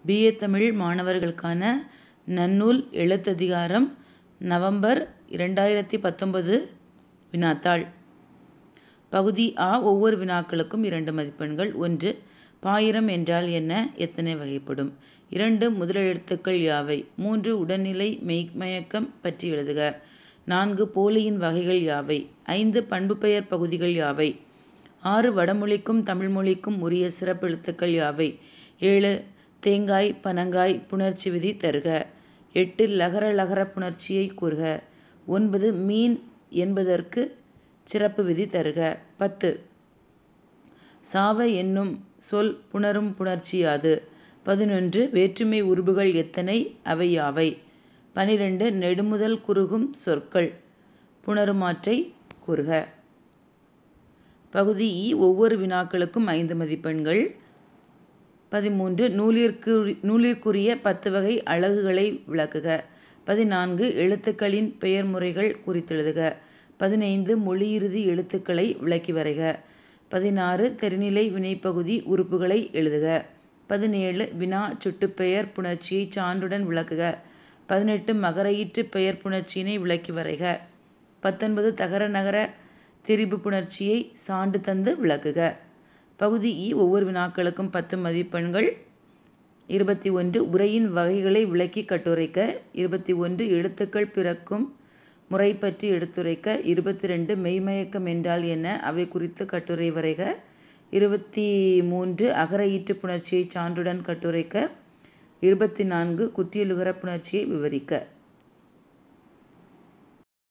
BA Tamil மாணவர்களுக்கான நன்னூல் எழுத்ததிகாரம் November இரண்டாயிரத்தி பத்தொன்பது வினாத்தாள் பகுதி ஆ ஒவ்வொரு வினாக்களுக்கும் இரண்டு மதிப்பெண்கள் ஒன்று பாயிரம் என்றால் என்ன எத்தனை வகைப்படும் இரண்டு முதலெழுத்துக்கள் யாவை மூன்று உடல்நிலை மெய்மயக்கம் பற்றி எழுதுக நான்கு போலியின் வகைகள் யாவை ஐந்து பண்புப்பெயர் பகுதிகள் யாவை ஆறு வடமொழிக்கும் தமிழ்மொழிக்கும் உரிய சிறப்பெழுத்துக்கள் யாவை ஏழு தேங்காய் பனங்காய் புணர்ச்சி விதி தருக எட்டு லகர லகர புணர்ச்சியை கூறுக ஒன்பது மீன் என்பதற்கு சிறப்பு விதி தருக பத்து சாவ என்னும் சொல் புணரும் புணர்ச்சியாது பதினொன்று வேற்றுமை உருபுகள் எத்தனை அவை யாவை பனிரெண்டு நெடுமுதல் குறுகும் சொற்கள் புணருமாற்றை கூறுக பகுதி இ ஒவ்வொரு வினாக்களுக்கும் ஐந்து மதிப்பெண்கள் பதிமூன்று நூலிற்கு நூலிற்குரிய பத்து வகை அழகுகளை விளக்குக பதினான்கு எழுத்துக்களின் பெயர் முறைகள் குறித்தெழுதுக பதினைந்து மொழியிறுதி எழுத்துக்களை விளக்கி வரைக பதினாறு தெரிநிலை வினைப்பகுதி உறுப்புகளை எழுதுக பதினேழு வினா சுட்டுப்பெயர் புணர்ச்சியை சான்றுடன் விளக்குக பதினெட்டு மகரயிற்று பெயர் புணர்ச்சியினை விளக்கி வரைக பத்தொன்பது தகர நகர திரிபு புணர்ச்சியை சான்று தந்து விளக்குக பகுதி இ ஒவ்வொரு வினாக்களுக்கும் பத்து மதிப்பெண்கள் இருபத்தி ஒன்று உரையின் வகைகளை விளக்கி கட்டுரைக்க இருபத்தி ஒன்று எழுத்துக்கள் பிறக்கும் முறை பற்றி எடுத்துரைக்க இருபத்தி ரெண்டு மெய்மயக்கம் என்றால் என்ன அவை குறித்து கட்டுரை வரைக இருபத்தி மூன்று அகர ஈற்று புணர்ச்சியை சான்றுடன் கட்டுரைக்க இருபத்தி நான்கு குற்றியலுகர புணர்ச்சியை விவரிக்க